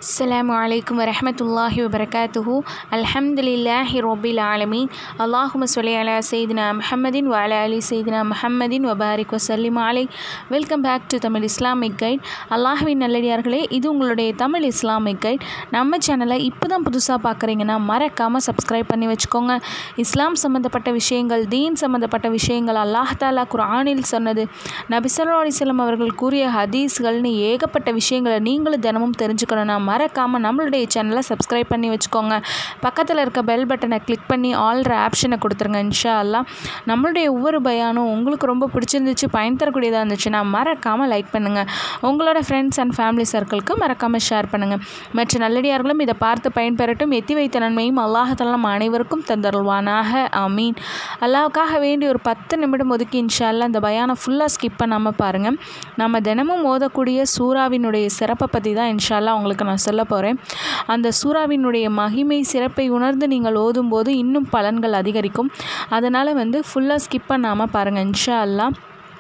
السلام عليكم ورحمة الله وبركاته الحمد لله رب العالمين اللهم صل على سيدنا محمد وعلى آل سيدنا محمد وبارك وسلم عليه welcome back to Tamil Islamic guide அல்லாஹ்வின் நல்லடியார்களே இது உங்களுடைய தமிழ் இஸ்லாமிக் கைட் நம்ம சேனலை இப்போ தான் புதுசாக பார்க்குறீங்கன்னா மறக்காமல் சப்ஸ்கிரைப் பண்ணி வச்சுக்கோங்க இஸ்லாம் சம்மந்தப்பட்ட விஷயங்கள் தீன் சம்மந்தப்பட்ட விஷயங்கள் அல்லாஹ் தாலா குர்ஆனில் சொன்னது நபி ஸல்லல்லாஹு அலைஹி வஸல்லம் அவர்கள் கூறிய ஹதீஸ்கள்னு ஏகப்பட்ட விஷயங்களை நீங்களும் தினமும் தெரிஞ்சுக்கணும்னா மறக்காமல் நம்மளுடைய சேனலை சப்ஸ்கிரைப் பண்ணி வச்சுக்கோங்க பக்கத்தில் இருக்க பெல் பட்டனை கிளிக் பண்ணி ஆல்ற ஆப்ஷனை கொடுத்துருங்க இன்ஷா அல்லாஹ் நம்மளுடைய ஒவ்வொரு பயானும் உங்களுக்கு ரொம்ப பிடிச்சிருந்துச்சு பயன் தரக்கூடியதாக இருந்துச்சுன்னா மறக்காமல் லைக் பண்ணுங்கள் உங்களோட ஃப்ரெண்ட்ஸ் அண்ட் ஃபேமிலி சர்க்கிளுக்கு மறக்காமல் ஷேர் பண்ணுங்கள் மற்ற நல்லடியார்களும் இதை பார்த்து பயன்பெறட்டும் எத்தி வைத்த நன்மையும் அல்லாஹத்தால நம்ம அனைவருக்கும் தந்தருள்வானாக ஆமீன் அல்லாவுக்காக வேண்டி ஒரு பத்து நிமிடம் ஒதுக்கி இன்ஷா அல்லாஹ் இந்த பயானை ஃபுல்லாக ஸ்கிப் பண்ணாமல் பாருங்கள் நம்ம தினமும் ஓதக்கூடிய சூறாவினுடைய சிறப்பை பற்றி தான் இன்ஷா அல்லாஹ் உங்களுக்கு நான் சொல்ல போகிறேன் அந்த சூறாவினுடைய மகிமை சிறப்பை உணர்ந்து நீங்கள் ஓதும்போது இன்னும் பலன்கள் அதிகரிக்கும் அதனால் வந்து ஃபுல்லாக ஸ்கிப் பண்ணாமல் பாருங்கள் இன்ஷா அல்லாஹ்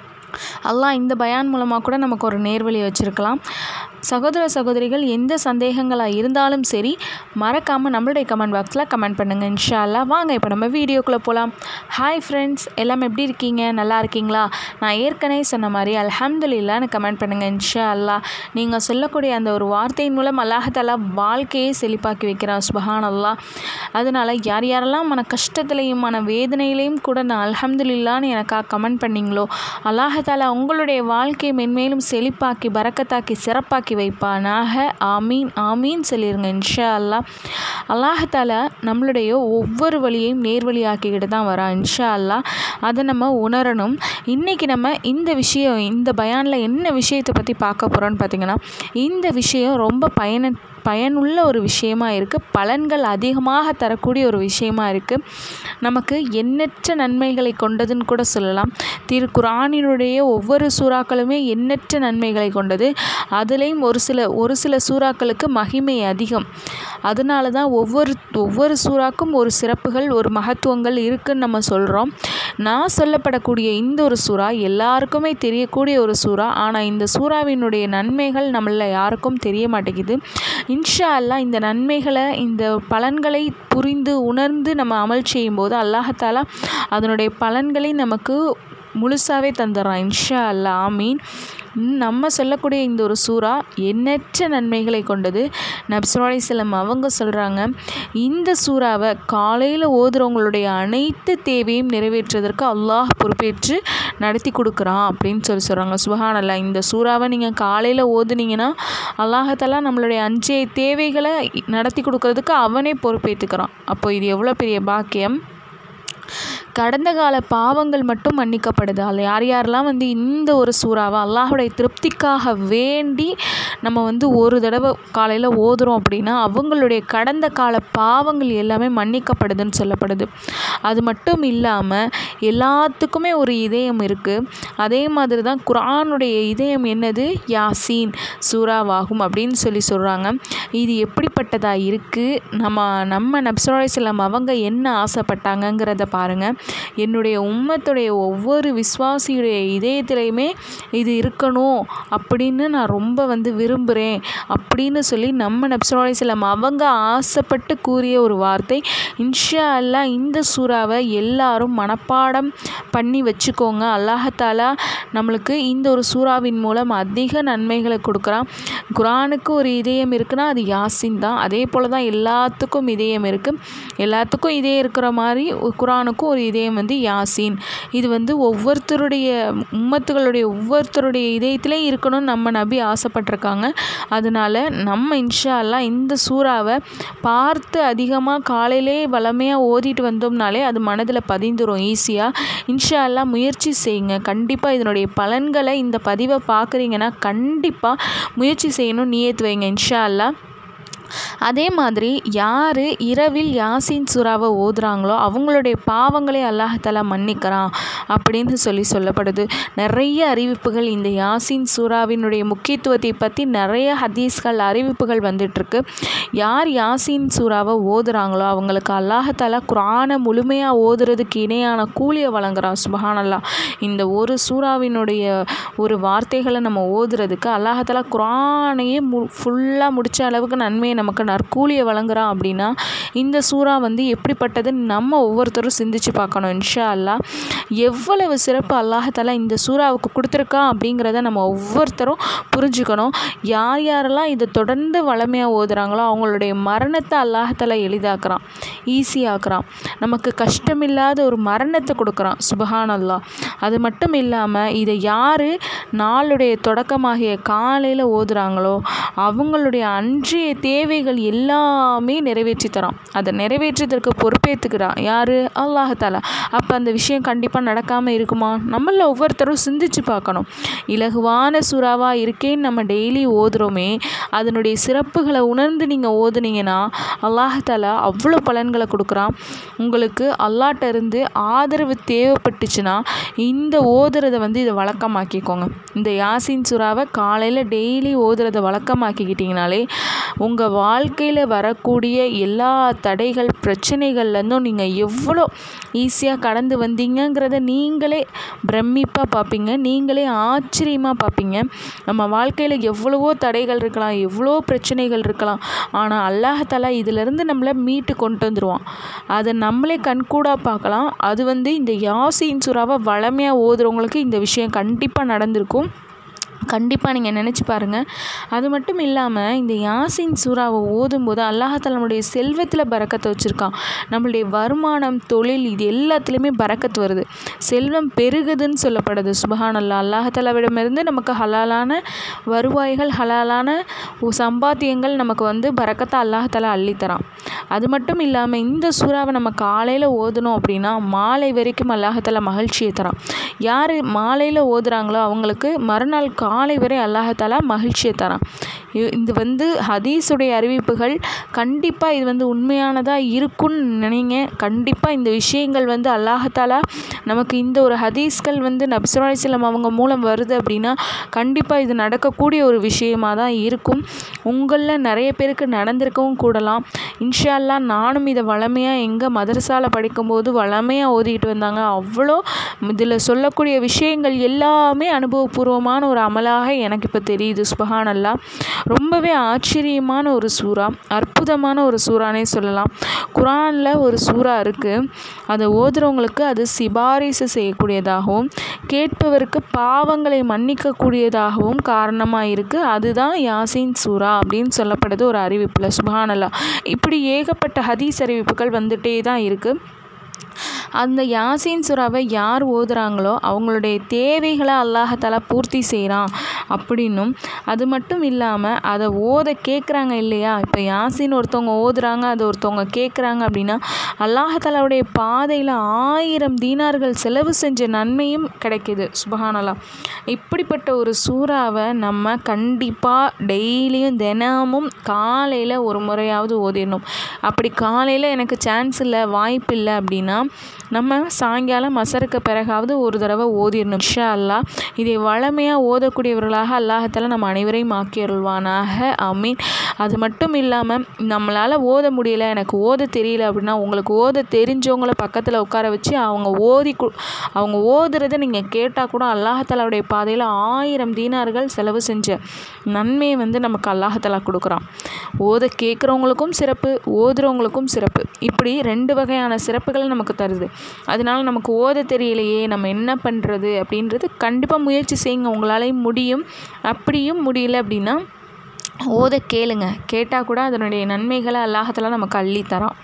அல்லாஹ் இந்த பயான் மூலமாக கூட நமக்கு ஒரு நேர்வழி வச்சுருக்கலாம் சகோதர சகோதரிகள் எந்த சந்தேகங்களாக இருந்தாலும் சரி மறக்காமல் நம்மளுடைய கமெண்ட் பாக்ஸில் கமெண்ட் பண்ணுங்கள் இன்ஷா அல்லாஹ் வாங்க இப்போ நம்ம வீடியோக்குள்ளே போகலாம் ஹாய் ஃப்ரெண்ட்ஸ் எல்லாம் எப்படி இருக்கீங்க நல்லா இருக்கீங்களா நான் ஏற்கனவே சொன்ன மாதிரி அல்ஹம்துலில்லான்னு கமெண்ட் பண்ணுங்கள் இன்ஷா அல்லாஹ் நீங்கள் சொல்லக்கூடிய அந்த ஒரு வார்த்தையின் மூலம் அல்லாஹாலா வாழ்க்கையை செழிப்பாக்கி வைக்கிறான் சுபஹான் அல்லாஹ் அதனால் யார் யாரெல்லாம் மன கஷ்டத்துலேயும் மன வேதனையிலையும் கூட நான் அல்ஹம்துலில்லான்னு எனக்காக கமெண்ட் பண்ணீங்களோ அல்லாஹாலா உங்களுடைய வாழ்க்கையை மென்மேலும் செழிப்பாக்கி பறக்கத்தாக்கி சிறப்பாக்கி வைப்பானாக ஆமீன் ஆமீன் சொல்லிடுங்க இன்ஷா அல்லா அல்லாஹாலா நம்மளுடைய ஒவ்வொரு வழியையும் நேர்வழியாக்கிக்கிட்டு தான் வரா இன்ஷா அல்லா அதை நம்ம உணரணும் இன்றைக்கி நம்ம இந்த விஷயம் இந்த பயானில் என்ன விஷயத்தை பற்றி பார்க்க போகிறோன்னு பார்த்திங்கன்னா இந்த விஷயம் ரொம்ப பயன பயனுள்ள ஒரு விஷயமா இருக்குது பலன்கள் அதிகமாக தரக்கூடிய ஒரு விஷயமா இருக்குது நமக்கு எண்ணற்ற நன்மைகளை கொண்டதுன்னு கூட சொல்லலாம் திருக்குரானினுடைய ஒவ்வொரு சூறாக்களுமே எண்ணற்ற நன்மைகளை கொண்டது அதுலேயும் ஒரு சில ஒரு சில சூறாக்களுக்கு மகிமை அதிகம் அதனால தான் ஒவ்வொரு ஒவ்வொரு சூறாக்கும் ஒரு சிறப்புகள் ஒரு மகத்துவங்கள் இருக்குன்னு நம்ம சொல்கிறோம் நான் சொல்லப்படக்கூடிய இந்த ஒரு சூறா எல்லாருக்குமே தெரியக்கூடிய ஒரு சூறா ஆனால் இந்த சூறாவினுடைய நன்மைகள் நம்மள யாருக்கும் தெரிய மாட்டேங்குது இன்ஷா அல்லா இந்த நன்மைகளை இந்த பலன்களை புரிந்து உணர்ந்து நம்ம அமல் செய்யும்போது அல்லாஹாலா அதனுடைய பலன்களை நமக்கு முழுசாகவே தந்துடுறான் இன்ஷா அல்லா ஆமீன் நம்ம சொல்லக்கூடிய இந்த ஒரு சூறா எண்ணற்ற நன்மைகளை கொண்டது நப்சுராலி செல்லம் அவங்க சொல்கிறாங்க இந்த சூறாவை காலையில் ஓதுறவங்களுடைய அனைத்து தேவையும் நிறைவேற்றுவதற்கு அல்லாஹ் பொறுப்பேற்று நடத்தி கொடுக்குறான் அப்படின்னு சொல்லி சொல்கிறாங்க சுபஹான் அல்லா இந்த சூறாவை நீங்கள் காலையில் ஓதுனீங்கன்னா அல்லாஹத்தலா நம்மளுடைய அஞ்சே தேவைகளை நடத்தி கொடுக்கறதுக்கு அவனே பொறுப்பேற்றுக்கிறான் அப்போ இது எவ்வளோ பெரிய பாக்கியம் கடந்த கால பாவங்கள் மட்டும் மன்னிக்கப்படுது அது யார் யாரெல்லாம் வந்து இந்த ஒரு சூறாவை அல்லாஹுடைய திருப்திக்காக வேண்டி நம்ம வந்து ஒரு தடவை காலையில் ஓதுறோம் அப்படின்னா அவங்களுடைய கடந்த கால பாவங்கள் எல்லாமே மன்னிக்கப்படுதுன்னு சொல்லப்படுது அது மட்டும் இல்லாமல் எல்லாத்துக்குமே ஒரு இதயம் இருக்குது அதே மாதிரி தான் குரானுடைய இதயம் என்னது யாசீன் சூறாவாகும் அப்படின்னு சொல்லி சொல்கிறாங்க இது எப்படிப்பட்டதாக இருக்குது நம்ம நம்ம நப்சரோலை செல்லம் அவங்க என்ன ஆசைப்பட்டாங்கங்கிறத பாருங்கள் என்னுடைய உம்மத்துடைய ஒவ்வொரு விஸ்வாசியுடைய இதயத்திலையுமே இது இருக்கணும் அப்படின்னு நான் ரொம்ப வந்து விரும்புகிறேன் அப்படின்னு சொல்லி நம்ம நப்சரோலை செல்லம் அவங்க ஆசைப்பட்டு கூறிய ஒரு வார்த்தை இன்ஷா அல்லா இந்த சூறாவை எல்லாரும் மனப்பாடம் பண்ணி வச்சுக்கோங்க அல்லாஹாலா நம்மளுக்கு இந்த ஒரு சூறாவின் மூலம் அதிக நன்மைகளை கொடுக்குறான் குரானுக்கு ஒரு இதயம் இருக்குன்னா அது யாசின் தான் அதே போல் தான் எல்லாத்துக்கும் இதயம் இருக்குது எல்லாத்துக்கும் இதயம் இருக்கிற மாதிரி குரானுக்கும் ஒரு இதயம் வந்து யாசின் இது வந்து ஒவ்வொருத்தருடைய உம்மத்துகளுடைய ஒவ்வொருத்தருடைய இதயத்திலே இருக்கணும்னு நம்ம நபி ஆசைப்பட்டிருக்காங்க அதனால் நம்ம இன்ஷா அல்லா இந்த சூறாவை பார்த்து அதிகமாக காலையிலே வளமையாக ஓதிட்டு வந்தோம்னாலே அது மனதில் பதிந்துடும் ஈஸியாக இன்ஷா அல்லா முயற்சி செய்யுங்க கண்டிப்பாக இதனுடைய பலன்களை இந்த பதிவை பார்க்குறீங்கன்னா கண்டிப்பாக முயற்சி செய்யணும் நியத்து வைங்க இன்ஷா அல்லா அதே மாதிரி யார் இரவில் யாசின் சூறாவை ஓதுறாங்களோ அவங்களுடைய பாவங்களை அல்லாஹாலா மன்னிக்கிறான் அப்படின்னு சொல்லி சொல்லப்படுது நிறைய அறிவிப்புகள் இந்த யாசின் சூறாவினுடைய முக்கியத்துவத்தை பற்றி நிறைய ஹதீஸ்கள் அறிவிப்புகள் வந்துட்டுருக்கு யார் யாசின் சூறாவை ஓதுறாங்களோ அவங்களுக்கு அல்லாஹாலா குரானை முழுமையாக ஓதுறதுக்கு இணையான கூலியை வழங்குறான் சுபஹானல்லா இந்த ஒரு சூறாவினுடைய ஒரு வார்த்தைகளை நம்ம ஓதுறதுக்கு அல்லாஹாலா குரானையே மு ஃபுல்லாக முடித்த அளவுக்கு நன்மையை நமக்கு நற்கூலியை வழங்குறான் அப்படின்னா இந்த சூறா வந்து எப்படிப்பட்டதுன்னு நம்ம ஒவ்வொருத்தரும் சிந்திச்சு பார்க்கணும் இன்ஷா அல்லா எவ்வளவு சிறப்பு அல்லாஹாலா இந்த சூறாவுக்கு கொடுத்துருக்கான் அப்படிங்கிறத நம்ம ஒவ்வொருத்தரும் புரிஞ்சுக்கணும் யார் யாரெல்லாம் இதை தொடர்ந்து வளமையாக ஓதுறாங்களோ அவங்களுடைய மரணத்தை அல்லாஹாலா எளிதாக்குறான் ஈஸியாக்குறான் நமக்கு கஷ்டமில்லாத ஒரு மரணத்தை கொடுக்குறான் சுபஹான் அல்லா அது மட்டும் இல்லாமல் இதை யார் நாளுடைய தொடக்கமாகிய காலையில் ஓதுறாங்களோ அவங்களுடைய அன்றைய தேவைகள் எல்லாமே நிறைவேற்றி தரான் அதை நிறைவேற்றுவதற்கு பொறுப்பேற்றுக்கிறான் யார் அல்லாஹாலா அப்போ அந்த விஷயம் கண்டிப்பாக நடக்காமல் இருக்குமா நம்மள ஒவ்வொருத்தரும் சிந்திச்சு பார்க்கணும் இலகுவான சுறாவாக இருக்கேன்னு நம்ம டெய்லி ஓதுறோமே அதனுடைய சிறப்புகளை உணர்ந்து நீங்கள் ஓதுனீங்கன்னா அல்லாஹாலா அவ்வளோ பலன்களை கொடுக்குறான் உங்களுக்கு அல்லாட்ட இருந்து ஆதரவு தேவைப்பட்டுச்சுன்னா இந்த ஓதுறதை வந்து இதை வழக்கமாக்கிக்கோங்க இந்த யாசின் சுறாவை காலையில் டெய்லி ஓதுறதை வழக்கமாக்கிக்கிட்டிங்கனாலே உங்கள் வாழ்க்கையில் வரக்கூடிய எல்லா தடைகள் பிரச்சனைகள்லேருந்தும் நீங்கள் எவ்வளோ ஈஸியாக கடந்து வந்தீங்கங்கிறத நீங்களே பிரமிப்பாக பார்ப்பீங்க நீங்களே ஆச்சரியமாக பார்ப்பீங்க நம்ம வாழ்க்கையில் எவ்வளவோ தடைகள் இருக்கலாம் எவ்வளோ பிரச்சனைகள் இருக்கலாம் ஆனால் அல்லாஹாலா இதிலேருந்து நம்மளை மீட்டு கொண்டு வந்துடுவான் அதை நம்மளே கண்கூடாக பார்க்கலாம் அது வந்து இந்த யாசின் சுறாவை வளமையாக ஓதுறவங்களுக்கு இந்த விஷயம் கண்டிப்பாக நடந்திருக்கும் கண்டிப்பாக நீங்கள் நினச்சி பாருங்கள் அது மட்டும் இல்லாமல் இந்த யாசின் சூறாவை ஓதும்போது அல்லாஹால நம்முடைய செல்வத்தில் பறக்கத்தை வச்சுருக்கான் நம்மளுடைய வருமானம் தொழில் இது எல்லாத்துலேயுமே பறக்கத்து வருது செல்வம் பெருகுதுன்னு சொல்லப்படுது சுபஹான் அல்லா அல்லாஹாலாவிடமிருந்து நமக்கு ஹலாலான வருவாய்கள் ஹலாலான சம்பாத்தியங்கள் நமக்கு வந்து பறக்கத்தை அல்லாஹாலா அள்ளித்தரான் அது மட்டும் இல்லாமல் இந்த சூறாவை நம்ம காலையில் ஓதணும் அப்படின்னா மாலை வரைக்கும் அல்லாஹாலா மகிழ்ச்சியை தரான் யார் மாலையில் ஓதுறாங்களோ அவங்களுக்கு மறுநாள் காலை வரை அல்லாஹாலா மகிழ்ச்சியை தரான் இது வந்து ஹதீஸுடைய அறிவிப்புகள் கண்டிப்பாக இது வந்து உண்மையானதாக இருக்கும்னு நினைங்க கண்டிப்பாக இந்த விஷயங்கள் வந்து அல்லாஹாலா நமக்கு இந்த ஒரு ஹதீஸ்கள் வந்து நபிசுராலிஸ்லம் அவங்க மூலம் வருது அப்படின்னா கண்டிப்பாக இது நடக்கக்கூடிய ஒரு விஷயமாக தான் இருக்கும் உங்களில் நிறைய பேருக்கு நடந்திருக்கவும் கூடலாம் இன்ஷால்லா நானும் இதை வளமையாக எங்கள் மதரசாவில் படிக்கும்போது வளமையாக ஓதிக்கிட்டு வந்தாங்க அவ்வளோ இதில் சொல்லக்கூடிய விஷயங்கள் எல்லாமே அனுபவபூர்வமான ஒரு அமலாக எனக்கு இப்போ தெரியுது சுபஹானல்லா ரொம்பவே ஆச்சரியமான ஒரு சூறா அற்புதமான ஒரு சூறானே சொல்லலாம் குரானில் ஒரு சூறா இருக்குது அதை ஓதுறவங்களுக்கு அது சிபாரிசு செய்யக்கூடியதாகவும் கேட்பவருக்கு பாவங்களை மன்னிக்கக்கூடியதாகவும் காரணமாக இருக்குது அதுதான் யாசின் சூறா அப்படின்னு சொல்லப்படுது ஒரு அறிவிப்பில் சுபஹானல்லா இப்படி ஏகப்பட்ட ஹதீஸ் அறிவிப்புகள் வந்துகிட்டே தான் இருக்குது அந்த யாசின் சுறாவை யார் ஓதுறாங்களோ அவங்களுடைய தேவைகளை அல்லாஹாலா பூர்த்தி செய்கிறான் அப்படின்னும் அது மட்டும் இல்லாமல் அதை ஓத கேட்குறாங்க இல்லையா இப்போ யாசின் ஒருத்தவங்க ஓதுறாங்க அதை ஒருத்தவங்க கேட்குறாங்க அப்படின்னா அல்லாஹாலாவுடைய பாதையில் ஆயிரம் தீனார்கள் செலவு செஞ்ச நன்மையும் கிடைக்கிது சுபஹானலா இப்படிப்பட்ட ஒரு சூறாவை நம்ம கண்டிப்பாக டெய்லியும் தினமும் காலையில் ஒரு முறையாவது ஓதிடணும் அப்படி காலையில் எனக்கு சான்ஸ் இல்லை வாய்ப்பு இல்லை அப்படின்னா நம்ம சாயங்காலம் மசருக்கு பிறகாவது ஒரு தடவை ஓதிடணும் இன்ஷா அல்லா இதை வளமையாக ஓதக்கூடியவர்களாக அல்லாஹத்தால் நம்ம அனைவரையும் ஆக்கி அருள்வானாக அமீன் அது மட்டும் இல்லாமல் நம்மளால் ஓத முடியல எனக்கு ஓத தெரியல அப்படின்னா உங்களுக்கு ஓத தெரிஞ்சவங்கள பக்கத்தில் உட்கார வச்சு அவங்க ஓதி கு அவங்க ஓதுறதை நீங்கள் கேட்டால் கூட அல்லாஹத்தாலாவுடைய பாதையில் ஆயிரம் தீனார்கள் செலவு செஞ்ச நன்மையை வந்து நமக்கு அல்லாஹத்தாலா கொடுக்குறான் ஓத கேட்குறவங்களுக்கும் சிறப்பு ஓதுறவங்களுக்கும் சிறப்பு இப்படி ரெண்டு வகையான சிறப்புகள் நமக்கு தருது அதனால நமக்கு ஓத தெரியலையே நம்ம என்ன பண்ணுறது அப்படின்றது கண்டிப்பாக முயற்சி செய்யுங்க உங்களாலேயும் முடியும் அப்படியும் முடியல அப்படின்னா ஓத கேளுங்க கேட்டால் கூட அதனுடைய நன்மைகளை அல்லாஹத்தில் நமக்கு அள்ளி தரான்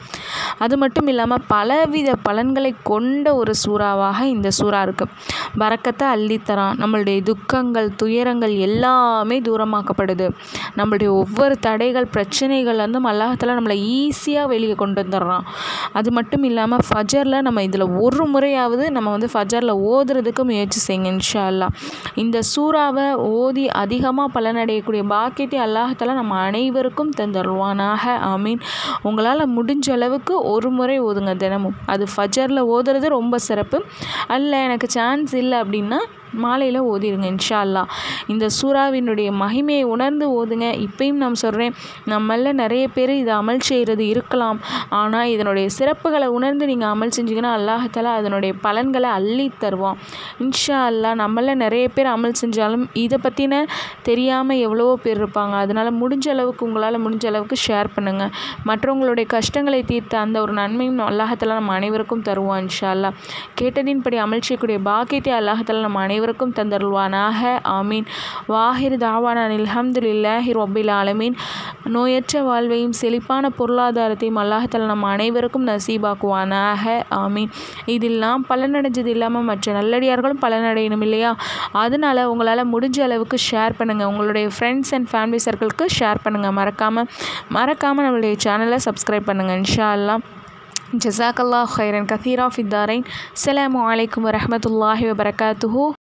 அது மட்டும் இல்லாமல் பலவித பலன்களை கொண்ட ஒரு சூறாவாக இந்த சூறா இருக்குது பறக்கத்தை அள்ளித்தரான் நம்மளுடைய துக்கங்கள் துயரங்கள் எல்லாமே தூரமாக்கப்படுது நம்மளுடைய ஒவ்வொரு தடைகள் பிரச்சனைகள் வந்து அல்லாஹால நம்மளை ஈஸியாக வெளியே கொண்டு வந்துடுறான் அது மட்டும் இல்லாமல் ஃபஜரில் நம்ம இதில் ஒரு முறையாவது நம்ம வந்து ஃபஜரில் ஓதுறதுக்கு முயற்சி செய்யுங்க இன்ஷா அல்லா இந்த சூறாவை ஓதி அதிகமாக பலனடையக்கூடிய பாக்கியத்தை அல்லாஹால நம்ம அனைவருக்கும் தந்தருவானாக ஆமீன் உங்களால் முடிஞ்ச அளவுக்கு ஒரு முறை ஓதுங்க தினமும் அது ஃபஜரில் ஓதுறது ரொம்ப சிறப்பு அல்ல எனக்கு சான்ஸ் இல்லை அப்படின்னா மாலையில் ஓதிடுங்க இன்ஷா அல்லா இந்த சூறாவினுடைய மகிமையை உணர்ந்து ஓதுங்க இப்பயும் நான் சொல்கிறேன் நம்மள நிறைய பேர் இதை அமல் செய்கிறது இருக்கலாம் ஆனால் இதனுடைய சிறப்புகளை உணர்ந்து நீங்கள் அமல் செஞ்சீங்கன்னா அல்லாஹால அதனுடைய பலன்களை அள்ளி தருவான் இன்ஷா அல்லா நம்மள நிறைய பேர் அமல் செஞ்சாலும் இதை பற்றின தெரியாமல் எவ்வளவோ பேர் இருப்பாங்க அதனால் முடிஞ்ச அளவுக்கு உங்களால் முடிஞ்ச அளவுக்கு ஷேர் பண்ணுங்கள் மற்றவங்களுடைய கஷ்டங்களை தீர்த்த அந்த ஒரு நன்மையும் அல்லாஹால நம்ம அனைவருக்கும் தருவான் இன்ஷா அல்லா கேட்டதின்படி அமல் செய்யக்கூடிய பாக்கியத்தை அல்லாஹால நம்ம அனைவரும் அனைவருக்கும் தந்தருள்வானாக ஆமீன் வாஹிர் தாவானான் அல்ஹம்துலில்லாஹி ரொபில் ஆலமீன் நோயற்ற வாழ்வையும் செழிப்பான பொருளாதாரத்தையும் அல்லாஹால நம்ம அனைவருக்கும் நசீபாக்குவானாக ஆமீன் இதில் நாம் பலனடைஞ்சது இல்லாமல் மற்ற நல்லடியார்களும் பலனடையணும் இல்லையா அதனால் உங்களால் முடிஞ்ச அளவுக்கு ஷேர் பண்ணுங்கள் உங்களுடைய ஃப்ரெண்ட்ஸ் அண்ட் ஃபேமிலி சர்க்கிளுக்கு ஷேர் பண்ணுங்கள் மறக்காமல் மறக்காமல் நம்மளுடைய சேனலை சப்ஸ்கிரைப் பண்ணுங்கள் இன்ஷா அல்லா ஜசாக் அல்லா ஹைரன் கதீரா ஃபித்தாரைன் அலாம் வலைக்கம் வரமத்துல்லாஹி வபரகாத்துஹூ